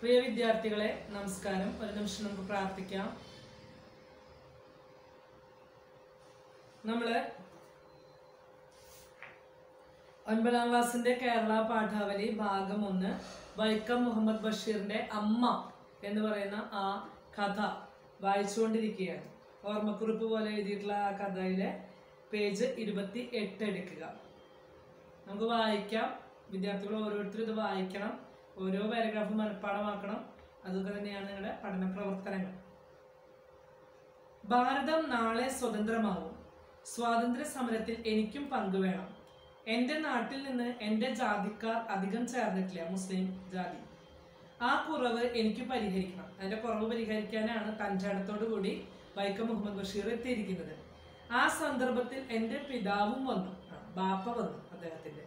പ്രിയ വിദ്യാർത്ഥികളെ നമസ്കാരം ഒരു നിമിഷം നമുക്ക് പ്രാർത്ഥിക്കാം നമ്മള് ഒൻപതാം ക്ലാസ്സിന്റെ കേരള പാഠാവലി ഭാഗം ഒന്ന് വൈക്കം മുഹമ്മദ് ബഷീറിന്റെ അമ്മ എന്ന് പറയുന്ന ആ കഥ വായിച്ചുകൊണ്ടിരിക്കുകയാണ് ഓർമ്മക്കുറിപ്പ് പോലെ എഴുതിയിട്ടുള്ള ആ കഥയിലെ പേജ് ഇരുപത്തി എട്ട് എടുക്കുക നമുക്ക് വായിക്കാം വിദ്യാർത്ഥികൾ ഓരോരുത്തരും ഇത് വായിക്കണം ഓരോ പാരഗ്രാഫ് മനഃപ്പാടമാക്കണം അതൊക്കെ തന്നെയാണ് നിങ്ങളുടെ പഠന പ്രവർത്തനങ്ങൾ ഭാരതം നാളെ സ്വതന്ത്രമാവും സ്വാതന്ത്ര്യ സമരത്തിൽ എനിക്കും പങ്കുവേണം എൻ്റെ നാട്ടിൽ നിന്ന് എൻ്റെ ജാതിക്കാർ അധികം ചേർന്നിട്ടില്ല മുസ്ലിം ജാതി ആ കുറവ് എനിക്ക് പരിഹരിക്കണം അതിന്റെ കുറവ് പരിഹരിക്കാനാണ് തഞ്ചാടത്തോടു കൂടി വൈക്കം മുഹമ്മദ് ബഷീർ എത്തിയിരിക്കുന്നത് ആ സന്ദർഭത്തിൽ എൻ്റെ പിതാവും വന്നു ആ, ബാപ്പ വന്നു അദ്ദേഹത്തിന്റെ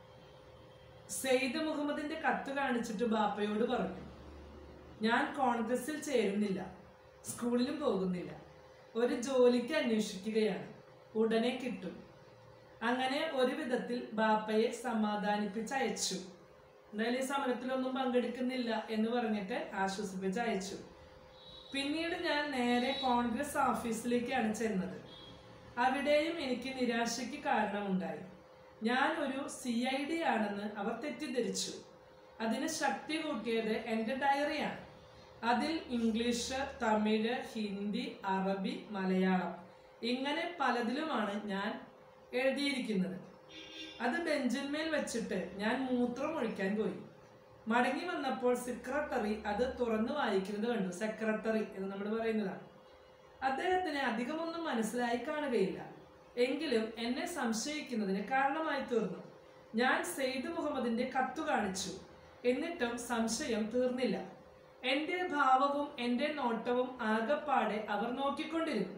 സെയ്ദ് മുഹമ്മദിന്റെ കത്ത് കാണിച്ചിട്ട് ബാപ്പയോട് പറഞ്ഞു ഞാൻ കോൺഗ്രസിൽ ചേരുന്നില്ല സ്കൂളിലും പോകുന്നില്ല ഒരു ജോലിക്ക് അന്വേഷിക്കുകയാണ് ഉടനെ കിട്ടും അങ്ങനെ ഒരു വിധത്തിൽ ബാപ്പയെ സമാധാനിപ്പിച്ച് അയച്ചു എന്തായാലും ഈ സമരത്തിലൊന്നും പങ്കെടുക്കുന്നില്ല എന്ന് പറഞ്ഞിട്ട് ആശ്വസിപ്പിച്ച് അയച്ചു പിന്നീട് ഞാൻ നേരെ കോൺഗ്രസ് ഓഫീസിലേക്കാണ് ചെന്നത് അവിടെയും എനിക്ക് നിരാശയ്ക്ക് കാരണമുണ്ടായി ഞാൻ ഒരു സി ഐ ഡി ആണെന്ന് അവർ തെറ്റിദ്ധരിച്ചു അതിന് ശക്തി കൂട്ടിയത് എൻ്റെ ഡയറിയാണ് അതിൽ ഇംഗ്ലീഷ് തമിഴ് ഹിന്ദി അറബി മലയാളം ഇങ്ങനെ പലതിലുമാണ് ഞാൻ എഴുതിയിരിക്കുന്നത് അത് ബെഞ്ചിന്മേൽ വെച്ചിട്ട് ഞാൻ മൂത്രം ഒഴിക്കാൻ പോയി മടങ്ങി വന്നപ്പോൾ സെക്രട്ടറി അത് തുറന്നു വായിക്കുന്നത് കണ്ടു സെക്രട്ടറി എന്ന് നമ്മൾ പറയുന്നതാണ് അദ്ദേഹത്തിന് അധികമൊന്നും മനസ്സിലായി കാണുകയില്ല എങ്കിലും എന്നെ സംശയിക്കുന്നതിന് കാരണമായി തീർന്നു ഞാൻ സെയ്ദ് മുഹമ്മദിന്റെ കത്തു കാണിച്ചു എന്നിട്ടും സംശയം തീർന്നില്ല എന്റെ ഭാവവും എന്റെ നോട്ടവും ആകപ്പാടെ അവർ നോക്കിക്കൊണ്ടിരുന്നു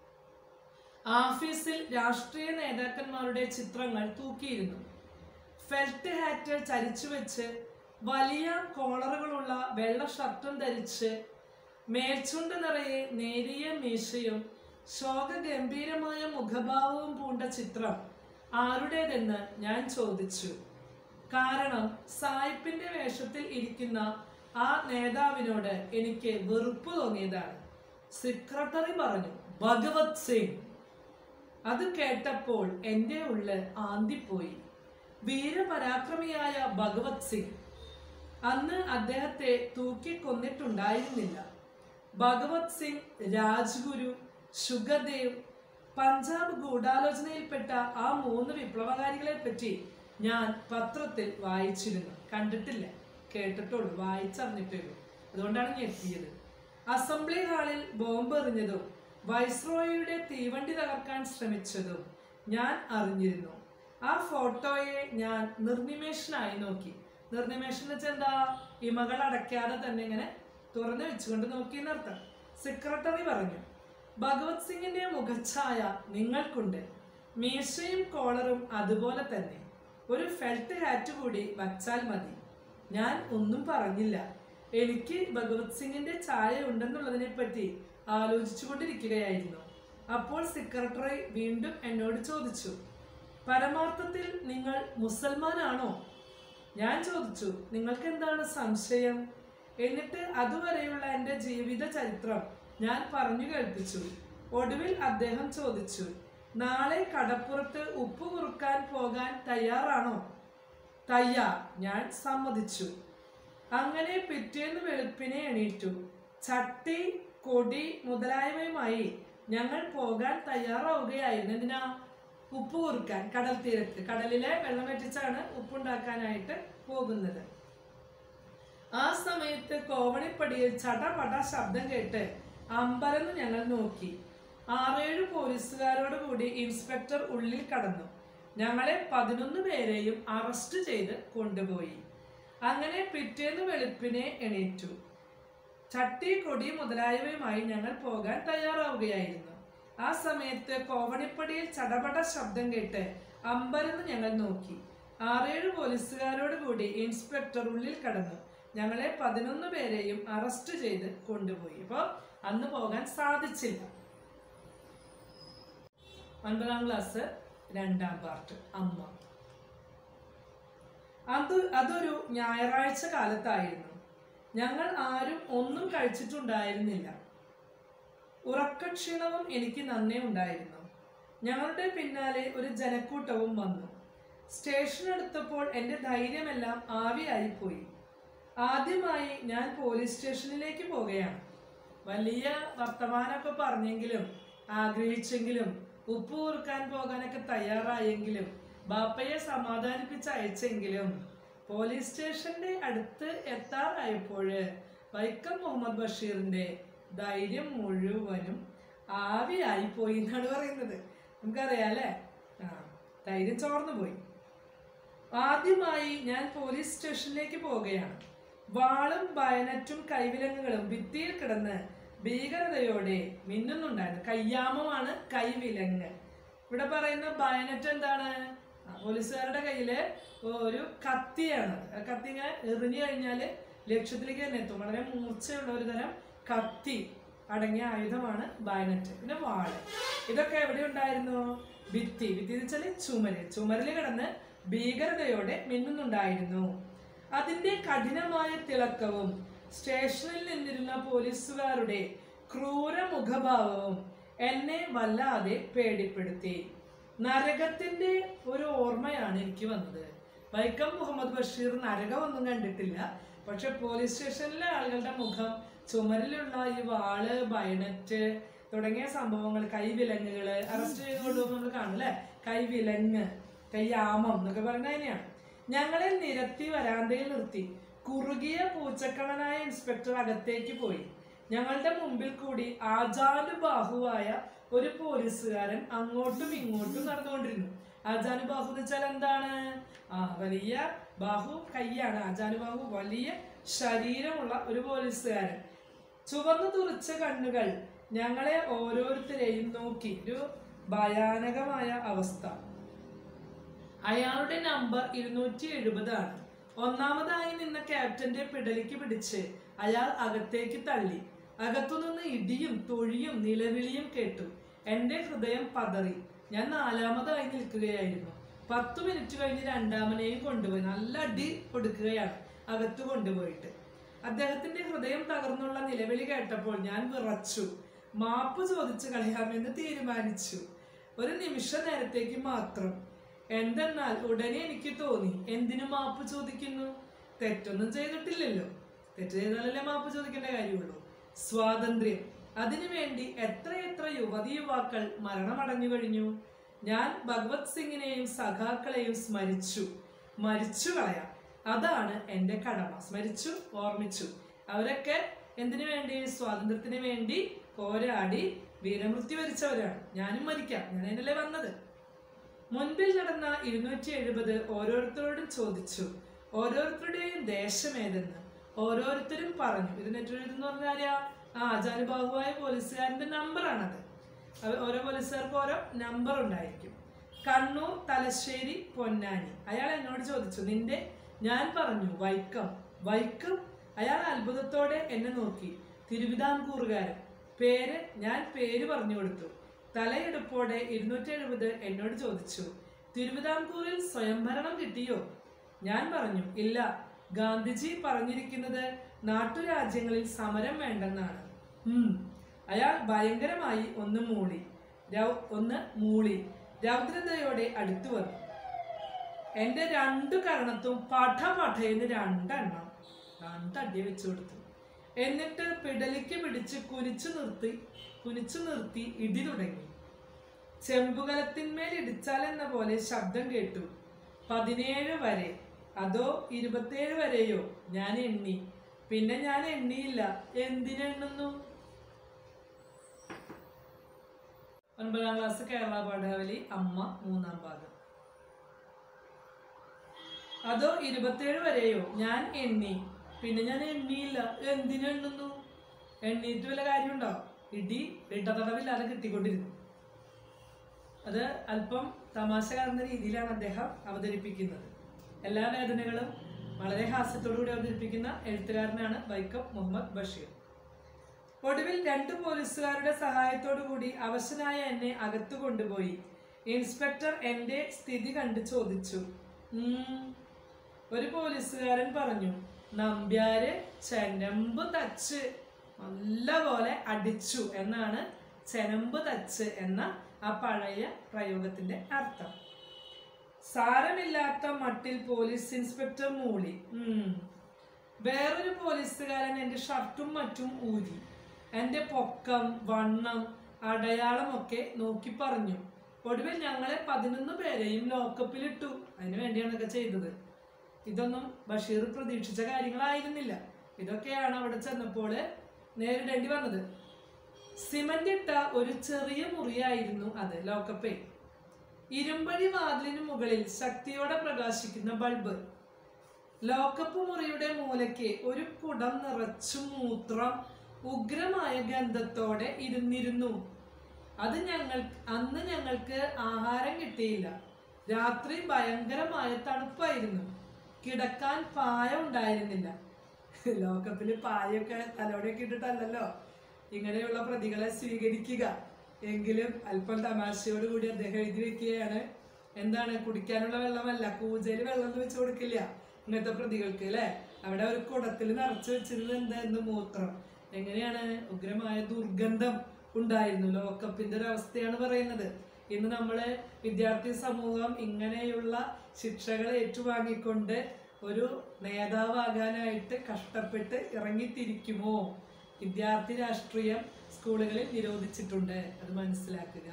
ആഫീസിൽ രാഷ്ട്രീയ നേതാക്കന്മാരുടെ ചിത്രങ്ങൾ തൂക്കിയിരുന്നു ഫെൽറ്റ് ഹാറ്റ് ചരിച്ചു വെച്ച് വലിയ കോളറുകളുള്ള വെള്ള ഷർട്ടും ധരിച്ച് മേൽച്ചുണ്ട് നിറയെ നേരിയ മീശയും ശോകഗംഭീരമായ മുഖഭാവവും പൂണ്ട ചിത്രം ആരുടേതെന്ന് ഞാൻ ചോദിച്ചു കാരണം സായിപ്പിന്റെ വേഷത്തിൽ ഇരിക്കുന്ന ആ നേതാവിനോട് എനിക്ക് വെറുപ്പ് തോന്നിയതാണ് സെക്രട്ടറി പറഞ്ഞു ഭഗവത് സിംഗ് അത് കേട്ടപ്പോൾ എൻ്റെ ഉള്ളിൽ ആന്തിപ്പോയി വീരപരാക്രമിയായ ഭഗവത് സിംഗ് അന്ന് അദ്ദേഹത്തെ തൂക്കിക്കൊന്നിട്ടുണ്ടായിരുന്നില്ല ഭഗവത് സിംഗ് രാജ്ഗുരു സുഖദേവ് പഞ്ചാബ് ഗൂഢാലോചനയിൽപ്പെട്ട ആ മൂന്ന് വിപ്ലവകാരികളെ പറ്റി ഞാൻ പത്രത്തിൽ വായിച്ചിരുന്നു കണ്ടിട്ടില്ല കേട്ടിട്ടുള്ളൂ വായിച്ചറിഞ്ഞിട്ടേ ഉള്ളൂ അതുകൊണ്ടാണ് ഞെട്ടിയത് അസംബ്ലി ഹാളിൽ ബോംബ് എറിഞ്ഞതും വൈസ്രോയുടെ തീവണ്ടി തകർക്കാൻ ശ്രമിച്ചതും ഞാൻ അറിഞ്ഞിരുന്നു ആ ഫോട്ടോയെ ഞാൻ നിർനിമേഷനായി നോക്കി നിർനിമേഷൻ എന്ന് വെച്ചാൽ എന്താ ഇമകൾ അടയ്ക്കാതെ തന്നെ ഇങ്ങനെ തുറന്നു വെച്ചുകൊണ്ട് നോക്കി എന്നർത്ഥം സെക്രട്ടറി പറഞ്ഞു ഭഗവത് സിംഗിന്റെ മുഖഛായ നിങ്ങൾക്കുണ്ട് മീശയും കോളറും അതുപോലെ തന്നെ ഒരു ഫെൽറ്റ് ഹാറ്റ് കൂടി വച്ചാൽ മതി ഞാൻ ഒന്നും പറഞ്ഞില്ല എനിക്ക് ഭഗവത് സിംഗിന്റെ ഛായ ഉണ്ടെന്നുള്ളതിനെ പറ്റി ആലോചിച്ചുകൊണ്ടിരിക്കുകയായിരുന്നു അപ്പോൾ സെക്രട്ടറി വീണ്ടും എന്നോട് ചോദിച്ചു പരമാർത്ഥത്തിൽ നിങ്ങൾ മുസൽമാനാണോ ഞാൻ ചോദിച്ചു നിങ്ങൾക്ക് എന്താണ് സംശയം എന്നിട്ട് അതുവരെയുള്ള എൻ്റെ ജീവിത ചരിത്രം ഞാൻ പറഞ്ഞു കേൾപ്പിച്ചു ഒടുവിൽ അദ്ദേഹം ചോദിച്ചു നാളെ കടപ്പുറത്ത് ഉപ്പ് കുറുക്കാൻ പോകാൻ തയ്യാറാണോ തയ്യാർ ഞാൻ സമ്മതിച്ചു അങ്ങനെ പിറ്റേന്ന് വെളുപ്പിനെ എണീറ്റു ചട്ടി കൊടി മുതലായവയുമായി ഞങ്ങൾ പോകാൻ തയ്യാറാവുകയായിരുന്നു എന്തിനാ ഉപ്പ് കുറുക്കാൻ കടൽ തീരത്ത് കടലിലെ വെള്ളം വെറ്റിച്ചാണ് ഉപ്പുണ്ടാക്കാനായിട്ട് പോകുന്നത് ആ സമയത്ത് കോവണിപ്പടിയിൽ ചടപട ശബ്ദം കേട്ട് അമ്പലന്ന് ഞങ്ങൾ നോക്കി ആറേഴ് പോലീസുകാരോട് കൂടി ഇൻസ്പെക്ടർ ഉള്ളിൽ കടന്നു ഞങ്ങളെ പതിനൊന്ന് പേരെയും അറസ്റ്റ് ചെയ്ത് കൊണ്ടുപോയി അങ്ങനെ പിറ്റേന്ന് വെളുപ്പിനെ എണീറ്റു ചട്ടി കൊടി മുതലായവയുമായി ഞങ്ങൾ പോകാൻ തയ്യാറാവുകയായിരുന്നു ആ സമയത്ത് കോവണിപ്പടിയിൽ ചടപട ശബ്ദം കേട്ട് അമ്പരന്ന് ഞങ്ങൾ നോക്കി ആറേഴ് പോലീസുകാരോട് കൂടി ഇൻസ്പെക്ടർ ഉള്ളിൽ കടന്നു ഞങ്ങളെ പതിനൊന്ന് പേരെയും അറസ്റ്റ് ചെയ്ത് കൊണ്ടുപോയി അപ്പോൾ അന്ന് പോകാൻ സാധിച്ചില്ല ഒൻപതാം ക്ലാസ് രണ്ടാം പാർട്ട് അമ്മ അത് അതൊരു ഞായറാഴ്ച കാലത്തായിരുന്നു ഞങ്ങൾ ആരും ഒന്നും കഴിച്ചിട്ടുണ്ടായിരുന്നില്ല ഉറക്കക്ഷീണവും എനിക്ക് നന്നേ ഉണ്ടായിരുന്നു ഞങ്ങളുടെ പിന്നാലെ ഒരു ജനക്കൂട്ടവും വന്നു സ്റ്റേഷനെടുത്തപ്പോൾ എൻ്റെ ധൈര്യമെല്ലാം ആവിയായിപ്പോയി ആദ്യമായി ഞാൻ പോലീസ് സ്റ്റേഷനിലേക്ക് പോകുകയാണ് വലിയ വർത്തമാനമൊക്കെ പറഞ്ഞെങ്കിലും ആഗ്രഹിച്ചെങ്കിലും ഉപ്പ് കൂർക്കാൻ പോകാനൊക്കെ തയ്യാറായെങ്കിലും ബാപ്പയെ സമാധാനിപ്പിച്ച് അയച്ചെങ്കിലും പോലീസ് സ്റ്റേഷന്റെ അടുത്ത് എത്താറായപ്പോൾ വൈക്കം മുഹമ്മദ് ബഷീറിന്റെ ധൈര്യം മുഴുവനും ആവിയായി പോയി എന്നാണ് പറയുന്നത് നമുക്കറിയാം അല്ലേ ആ ധൈര്യം ചോർന്നു പോയി ആദ്യമായി ഞാൻ പോലീസ് സ്റ്റേഷനിലേക്ക് പോവുകയാണ് വാളും ബയനറ്റും കൈവിലങ്ങുകളും ഭിത്തിയിൽ കിടന്ന് ഭീകരതയോടെ മിന്നുന്നുണ്ടായിരുന്നു കയ്യാമമാണ് കൈവിലങ്ങ് ഇവിടെ പറയുന്ന ബയനറ്റ് എന്താണ് ആ, പോലീസുകാരുടെ കയ്യില് ഒരു കത്തിയാണ് ആ കത്തി ഇങ്ങനെ എറിഞ്ഞു കഴിഞ്ഞാല് ലക്ഷ്യത്തിലേക്ക് തന്നെ എത്തും വളരെ മൂർച്ചയുള്ള ഒരു തരം കത്തി അടങ്ങിയ ആയുധമാണ് ബയനറ്റ് പിന്നെ വാള് ഇതൊക്കെ എവിടെ ഉണ്ടായിരുന്നു ഭിത്തി ഭിത്തി എന്ന് വെച്ചാല് ചുമര് ചുമരിൽ കിടന്ന് ഭീകരതയോടെ മിന്നുന്നുണ്ടായിരുന്നു അതിന്റെ കഠിനമായ തിളക്കവും സ്റ്റേഷനിൽ നിന്നിരുന്ന പോലീസുകാരുടെ ക്രൂര മുഖഭാവവും എന്നെ വല്ലാതെ പേടിപ്പെടുത്തി നരകത്തിന്റെ ഒരു ഓർമ്മയാണ് എനിക്ക് വന്നത് വൈക്കം മുഹമ്മദ് ബഷീർ നരകമൊന്നും കണ്ടിട്ടില്ല പക്ഷെ പോലീസ് സ്റ്റേഷനിലെ ആളുകളുടെ മുഖം ചുമരിലുള്ള ഈ വാള് ബയണറ്റ് തുടങ്ങിയ സംഭവങ്ങൾ കൈവിലങ്ങുകള് അറസ്റ്റ് ചെയ്ത് കൊണ്ടുപോകുമ്പോൾ നമ്മൾ കാണില്ലേ കൈവിലങ്ങ് കയ്യാമം എന്നൊക്കെ പറയുന്നത് അതിനെയാണ് ഞങ്ങളെ നിരത്തി വരാന്തയിൽ നിർത്തി കുറുകിയ പൂച്ചക്കള്ളനായ ഇൻസ്പെക്ടർ അകത്തേക്ക് പോയി ഞങ്ങളുടെ മുമ്പിൽ കൂടി ആജാനുബാഹുവായ ഒരു പോലീസുകാരൻ അങ്ങോട്ടും ഇങ്ങോട്ടും നടന്നുകൊണ്ടിരുന്നു ആജാനുബാഹു എന്ന് വെച്ചാൽ എന്താണ് ആ വലിയ ബാഹു കൈയാണ് ആജാനുബാഹു വലിയ ശരീരമുള്ള ഒരു പോലീസുകാരൻ ചുവന്നു തുറിച്ച കണ്ണുകൾ ഞങ്ങളെ ഓരോരുത്തരെയും നോക്കി ഒരു ഭയാനകമായ അവസ്ഥ അയാളുടെ നമ്പർ ഇരുന്നൂറ്റി എഴുപതാണ് ഒന്നാമതായി നിന്ന ക്യാപ്റ്റന്റെ പിടലിക്ക് പിടിച്ച് അയാൾ അകത്തേക്ക് തള്ളി അകത്തുനിന്ന് ഇടിയും തൊഴിയും നിലവിളിയും കേട്ടു എന്റെ ഹൃദയം പതറി ഞാൻ നാലാമതായി നിൽക്കുകയായിരുന്നു പത്തു മിനിറ്റ് കഴിഞ്ഞ് രണ്ടാമനെയും കൊണ്ടുപോയി നല്ല അടി കൊടുക്കുകയാണ് അകത്ത് കൊണ്ടുപോയിട്ട് അദ്ദേഹത്തിന്റെ ഹൃദയം തകർന്നുള്ള നിലവിളി കേട്ടപ്പോൾ ഞാൻ വിറച്ചു മാപ്പ് ചോദിച്ചു കളയാമെന്ന് തീരുമാനിച്ചു ഒരു നിമിഷ നേരത്തേക്ക് മാത്രം എന്തെന്നാൽ ഉടനെ എനിക്ക് തോന്നി എന്തിനു മാപ്പ് ചോദിക്കുന്നു തെറ്റൊന്നും ചെയ്തിട്ടില്ലല്ലോ തെറ്റ് ചെയ്താലല്ലേ മാപ്പ് ചോദിക്കേണ്ട കാര്യമുള്ളൂ സ്വാതന്ത്ര്യം അതിനുവേണ്ടി എത്രയെത്ര യുവതി യുവാക്കൾ മരണമടഞ്ഞു കഴിഞ്ഞു ഞാൻ ഭഗവത് സിംഗിനെയും സഖാക്കളെയും സ്മരിച്ചു മരിച്ചു കളയാം അതാണ് എൻ്റെ കടമ സ്മരിച്ചു ഓർമ്മിച്ചു അവരൊക്കെ എന്തിനു വേണ്ടി സ്വാതന്ത്ര്യത്തിന് വേണ്ടി പോരാടി വീരമൃത്യു വരിച്ചവരാണ് ഞാനും മരിക്കാം ഞാൻ അതിനല്ലേ വന്നത് മുൻപിൽ നടന്ന ഇരുന്നൂറ്റി എഴുപത് ഓരോരുത്തരോടും ചോദിച്ചു ഓരോരുത്തരുടെയും ദേശം ഏതെന്ന് ഓരോരുത്തരും പറഞ്ഞു ഇരുന്നൂറ്റി എഴുപത് എന്ന് പറഞ്ഞാൽ ആരെയാ ആ ആചാര്യബാഹുവായ പോലീസുകാരന്റെ നമ്പറാണത് അവ- ഓരോ പോലീസുകാർക്കും ഓരോ നമ്പർ ഉണ്ടായിരിക്കും കണ്ണൂർ തലശ്ശേരി പൊന്നാനി അയാൾ എന്നോട് ചോദിച്ചു നിന്റെ ഞാൻ പറഞ്ഞു വൈക്കം വൈക്കം അയാൾ അത്ഭുതത്തോടെ എന്നെ നോക്കി തിരുവിതാംകൂറുകാരൻ പേര് ഞാൻ പേര് പറഞ്ഞു കൊടുത്തു തലയെടുപ്പോടെ ഇരുന്നൂറ്റി എഴുപത് എന്നോട് ചോദിച്ചു തിരുവിതാംകൂറിൽ സ്വയംഭരണം കിട്ടിയോ ഞാൻ പറഞ്ഞു ഇല്ല ഗാന്ധിജി പറഞ്ഞിരിക്കുന്നത് നാട്ടുരാജ്യങ്ങളിൽ സമരം വേണ്ടെന്നാണ് ഉം. അയാൾ ഭയങ്കരമായി ഒന്ന് മൂളി രൗ- ഒന്ന് മൂളി രൗദ്രതയോടെ അടുത്തു വന്നു എന്റെ രണ്ടു കരണത്തും പഠ പഠയെന്ന് രണ്ടെണ്ണം രണ്ടടി വെച്ചു കൊടുത്തു എന്നിട്ട് പിടലിക്ക് പിടിച്ച് കുനിച്ചു നിർത്തി കുനിച്ചു നിർത്തി ഇടി തുടങ്ങി ചെമ്പുകലത്തിന്മേൽ ഇടിച്ചാലെന്ന പോലെ ശബ്ദം കേട്ടു പതിനേഴ് വരെ അതോ ഇരുപത്തേഴ് വരെയോ ഞാൻ എണ്ണി പിന്നെ ഞാൻ എണ്ണിയില്ല എന്തിനെണ്ണുന്നു ഒൻപതാം ക്ലാസ് കേരള പാഠാവലി അമ്മ മൂന്നാം ഭാഗം അതോ ഇരുപത്തേഴ് വരെയോ ഞാൻ എണ്ണി പിന്നെ ഞാൻ എണ്ണിയില്ല എന്തിനെണ്ണുന്നു എണ്ണീറ്റ് വല്ല കാര്യമുണ്ടോ ഇടി ഇടതടവില്ലാതെ കിട്ടിക്കൊണ്ടിരുന്നു അത് അല്പം തമാശ കലർന്ന രീതിയിലാണ് അദ്ദേഹം അവതരിപ്പിക്കുന്നത് എല്ലാ വേദനകളും വളരെ ഹാസ്യത്തോടുകൂടി അവതരിപ്പിക്കുന്ന എഴുത്തുകാരനാണ് വൈക്കം മുഹമ്മദ് ബഷീർ ഒടുവിൽ രണ്ട് പോലീസുകാരുടെ സഹായത്തോടു കൂടി അവശനായ എന്നെ അകത്തു കൊണ്ടുപോയി ഇൻസ്പെക്ടർ എന്റെ സ്ഥിതി കണ്ട് ചോദിച്ചു "ഉം." ഒരു പോലീസുകാരൻ പറഞ്ഞു നമ്പ്യാര് ചെനമ്പ് തച്ച് നല്ലപോലെ അടിച്ചു എന്നാണ് ചെനമ്പ് തച്ച് എന്ന ആ പഴയ പ്രയോഗത്തിന്റെ അർത്ഥം സാരമില്ലാത്ത മട്ടിൽ പോലീസ് ഇൻസ്പെക്ടർ മൂളി ഉം. വേറൊരു പോലീസുകാരൻ എൻ്റെ ഷർട്ടും മറ്റും ഊരി എൻ്റെ പൊക്കം വണ്ണം അടയാളമൊക്കെ നോക്കി പറഞ്ഞു ഒടുവിൽ ഞങ്ങളെ പതിനൊന്ന് പേരെയും ലോക്കപ്പിലിട്ടു അതിനു വേണ്ടിയാണ് ഇതൊക്കെ ചെയ്തത് ഇതൊന്നും ബഷീർ പ്രതീക്ഷിച്ച കാര്യങ്ങളായിരുന്നില്ല ഇതൊക്കെയാണ് അവിടെ ചെന്നപ്പോൾ നേരിടേണ്ടി വന്നത് സിമന്റ് ഇട്ട ഒരു ചെറിയ മുറിയായിരുന്നു അത് ലോക്കപ്പേ ഇരുമ്പഴി വാതിലിന് മുകളിൽ ശക്തിയോടെ പ്രകാശിക്കുന്ന ബൾബ് ലോക്കപ്പ് മുറിയുടെ മൂലയ്ക്ക് ഒരു കുടം നിറച്ചു മൂത്രം ഉഗ്രമായ ഗന്ധത്തോടെ ഇരുന്നിരുന്നു അത് ഞങ്ങൾ അന്ന് ഞങ്ങൾക്ക് ആഹാരം കിട്ടിയില്ല രാത്രി ഭയങ്കരമായ തണുപ്പായിരുന്നു കിടക്കാൻ പായ ഉണ്ടായിരുന്നില്ല ലോകപ്പില് പായൊക്കെ തലോടെയൊക്കെ ഇട്ടിട്ടല്ലല്ലോ ഇങ്ങനെയുള്ള പ്രതികളെ സ്വീകരിക്കുക എങ്കിലും അല്പം തമാശയോട് കൂടി അദ്ദേഹം എഴുതി വെക്കുകയാണ് എന്താണ് കുടിക്കാനുള്ള വെള്ളമല്ല കൂജയില് വെള്ളം ഒന്നും വെച്ച് കൊടുക്കില്ല ഇങ്ങനത്തെ പ്രതികൾക്ക് അല്ലെ അവിടെ ഒരു കുടത്തിൽ നിറച്ചു വെച്ചിരുന്നത് എന്തായിരുന്നു മൂത്രം എങ്ങനെയാണ് ഉഗ്രമായ ദുർഗന്ധം ഉണ്ടായിരുന്നു ലോകകപ്പിന്റെ ഒരു അവസ്ഥയാണ് പറയുന്നത് ഇന്ന് നമ്മള് വിദ്യാർത്ഥി സമൂഹം ഇങ്ങനെയുള്ള ശിക്ഷകൾ ഏറ്റുവാങ്ങിക്കൊണ്ട് ഒരു നേതാവാകാനായിട്ട് കഷ്ടപ്പെട്ട് ഇറങ്ങിത്തിരിക്കുമോ വിദ്യാർത്ഥി രാഷ്ട്രീയം സ്കൂളുകളിൽ നിരോധിച്ചിട്ടുണ്ട് അത് മനസ്സിലാക്കുക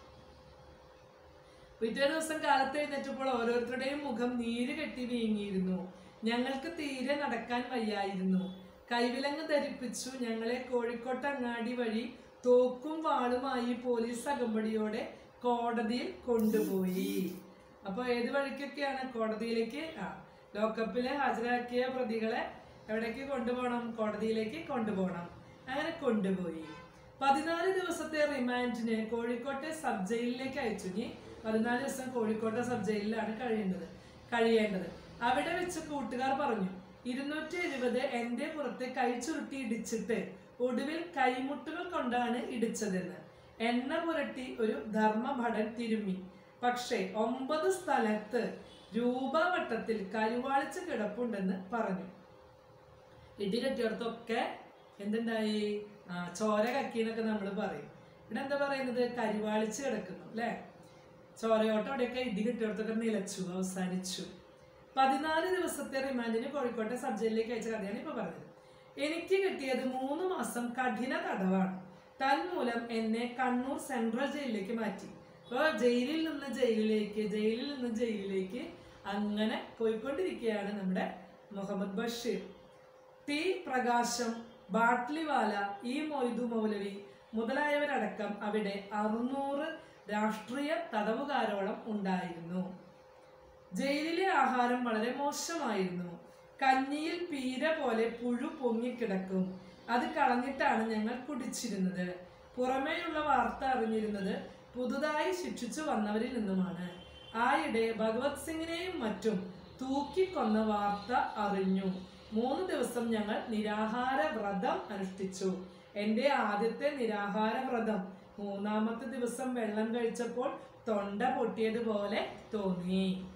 പിറ്റേ ദിവസം കാലത്ത് എഴുന്നേറ്റപ്പോൾ ഓരോരുത്തരുടെയും മുഖം നീര് കെട്ടി വീങ്ങിയിരുന്നു ഞങ്ങൾക്ക് തീരെ നടക്കാൻ വയ്യായിരുന്നു കൈവിലങ്ങ് ധരിപ്പിച്ചു ഞങ്ങളെ കോഴിക്കോട്ട് അങ്ങാടി വഴി തോക്കും വാളുമായി പോലീസ് അകമ്പടിയോടെ കോടതിയിൽ കൊണ്ടുപോയി അപ്പൊ ഏത് വഴിക്കൊക്കെയാണ് കോടതിയിലേക്ക് ആ ലോക്കപ്പില് ഹാജരാക്കിയ പ്രതികളെ എവിടേക്ക് കൊണ്ടുപോകണം കോടതിയിലേക്ക് കൊണ്ടുപോകണം അങ്ങനെ കൊണ്ടുപോയി പതിനാല് ദിവസത്തെ റിമാൻഡിന് കോഴിക്കോട്ടെ സബ് ജയിലിലേക്ക് അയച്ചു ഇനി പതിനാല് ദിവസം കോഴിക്കോട്ടെ സബ് ജയിലിലാണ് കഴിയേണ്ടത് കഴിയേണ്ടത് അവിടെ വെച്ച് കൂട്ടുകാർ പറഞ്ഞു ഇരുന്നൂറ്റി എഴുപത് എന്റെ പുറത്ത് കൈ ചുരുട്ടി ഇടിച്ചിട്ട് ഒടുവിൽ കൈമുട്ടുകൾ കൊണ്ടാണ് ഇടിച്ചതെന്ന് എണ്ണ പുരട്ടി ഒരു ധർമ്മഭടൻ തിരുമ്മി പക്ഷേ ഒമ്പത് സ്ഥലത്ത് രൂപവട്ടത്തിൽ കരുവാളിച്ച് കിടപ്പുണ്ടെന്ന് പറഞ്ഞു ഇടി കെട്ടിയിടത്തൊക്കെ എന്തുണ്ടായി ആ ചോര കക്കി എന്നൊക്കെ നമ്മൾ പറയും ഇവിടെ എന്താ പറയുന്നത് കരിവാളിച്ച് കിടക്കുന്നു അല്ലെ ചോരയോട്ടം അവിടെയൊക്കെ ഇടി കെട്ടിയിടത്തൊക്കെ നിലച്ചു അവസാനിച്ചു പതിനാല് ദിവസത്തെ റിമാൻഡിന് കോഴിക്കോട്ടെ സബ് ജയിലിലേക്ക് അയച്ച കഥയാണ് ഇപ്പൊ പറഞ്ഞത് എനിക്ക് കിട്ടിയത് മൂന്ന് മാസം കഠിന തടവാണ് തന്മൂലം എന്നെ കണ്ണൂർ സെൻട്രൽ ജയിലിലേക്ക് മാറ്റി അപ്പോൾ ജയിലിൽ നിന്ന് ജയിലിലേക്ക് ജയിലിൽ നിന്ന് ജയിലിലേക്ക് അങ്ങനെ പോയിക്കൊണ്ടിരിക്കുകയാണ് നമ്മുടെ മുഹമ്മദ് ബഷീർ ടി പ്രകാശം ബാട്ട്ലിവാല ഇ മൊയ്തു മൗലവി മുതലായവരടക്കം അവിടെ അറുന്നൂറ് രാഷ്ട്രീയ തടവുകാരോളം ഉണ്ടായിരുന്നു ജയിലിലെ ആഹാരം വളരെ മോശമായിരുന്നു കഞ്ഞിയിൽ പീര പോലെ പുഴു പൊങ്ങിക്കിടക്കും അത് കളഞ്ഞിട്ടാണ് ഞങ്ങൾ കുടിച്ചിരുന്നത് പുറമേയുള്ള വാർത്ത അറിഞ്ഞിരുന്നത് പുതുതായി ശിക്ഷിച്ചു വന്നവരിൽ നിന്നുമാണ് ആയിടെ ഭഗവത് സിംഗിനെയും മറ്റും തൂക്കിക്കൊന്ന വാർത്ത അറിഞ്ഞു മൂന്ന് ദിവസം ഞങ്ങൾ നിരാഹാര വ്രതം അനുഷ്ഠിച്ചു എൻ്റെ ആദ്യത്തെ നിരാഹാര വ്രതം മൂന്നാമത്തെ ദിവസം വെള്ളം കഴിച്ചപ്പോൾ തൊണ്ട പൊട്ടിയതുപോലെ തോന്നി